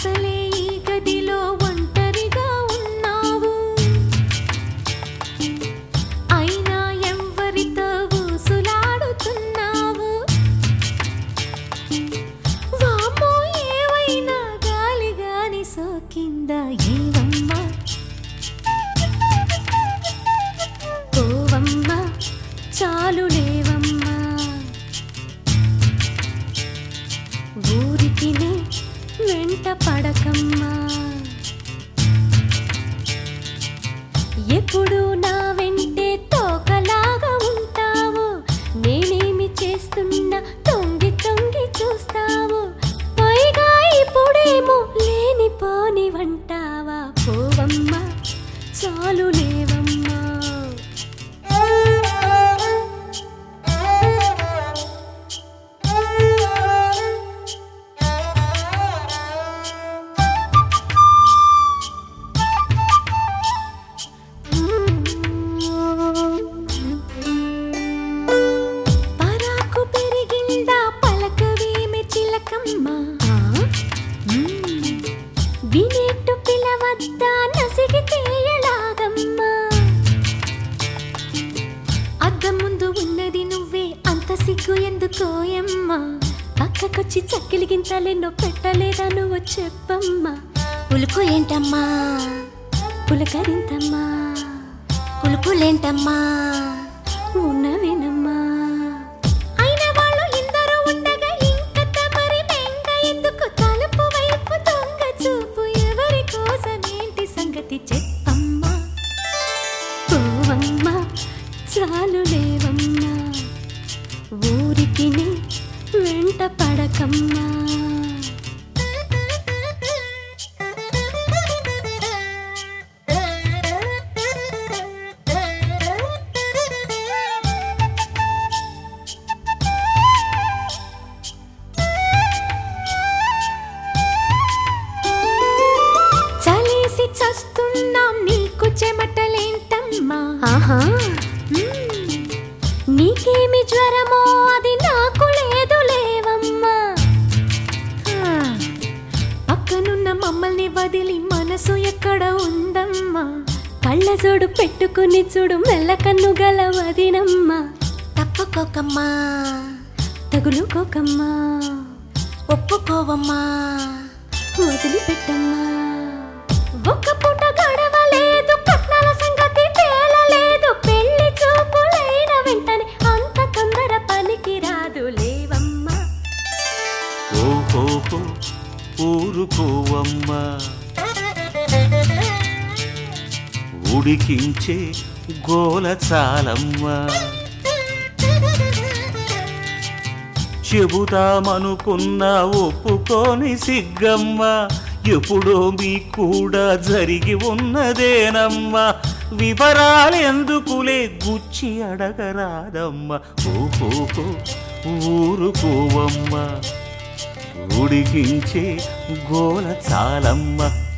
అసలే ఈ గదిలో ఒంటరిగా ఉన్నావు అయినా ఎవరితో ఊసులాడుతున్నావు వామ్మో ఏవైనా గాలి గాని సోకిందా ఏవమ్మా పోవమ్మా చాలు లేవమ్మా ఊరికినే వెంట పడకమ్మా ఎప్పుడు నా వెంటే తోకలాగా ఉంటావు నేనేమి చేస్తున్నా తొంగి తొంగి చూస్తావు పైగా ఇప్పుడేమో లేనిపోని వంటావా పోవమ్మా చాలు లేవమ్మా పరాకు పెరిగిందా పలకవేమి చిలకమ్మ వినేట్టు పిలవద్దా నసిగితే ఎలాగమ్మా అద్దం ముందు ఉన్నది నువ్వే అంత సిగ్గు ఎందుకోయమ్మా పక్కకొచ్చి చక్కిలి గింతలెన్నో పెట్టలేదా నువ్వు చెప్పమ్మా పులుకు ఏంటమ్మా పులకరింతమ్మా పులుకులేంటమ్మా ఉన్నవేనమ్మా అయిన వాళ్ళు ఇందరూ ఉండగా ఇంకా తమరి మెంగ ఎందుకు తలుపు వైపు దొంగ చూపు ఎవరి కోసం ఏంటి సంగతి చెప్పమ్మా పోవమ్మా చాలు లేవమ్మా ఊరికి వెంట పడకమ్మా చలేసి చస్తున్నాం నీకు చెమటలేంటమ్మా ఆహా మ్మ్. నీకేమి జ్వరమో అది నాకు లేదు లేవమ్మా హా. పక్కనున్న మమ్మల్ని వదిలి మనసు ఎక్కడ ఉందమ్మా కళ్ళ జోడు పెట్టుకుని చూడు మెల్లకన్ను గల వదినమ్మా తప్పుకోకమ్మా తగులుకోకమ్మా ఒప్పుకోవమ్మా వదిలిపెట్టమ్మా ఒక్క పూట గడవలేదు కట్నాల సంగతి తేలలేదు పెళ్లి చూపులైన వెంటనే అంత తొందర పనికి రాదు లేవమ్మా ఓహోహో ఊరుకోవమ్మా ఉడికించే గోల చాలమ్మా చెబుదామనుకున్న ఒప్పుకోని సిగ్గమ్మ ఎప్పుడో మీ కూడా జరిగి ఉన్నదేనమ్మా వివరాలెందుకులే గుచ్చి అడగరాదమ్మా ఓహోహో ఊరుకోవమ్మా ఉడికించే గోల చాలమ్మ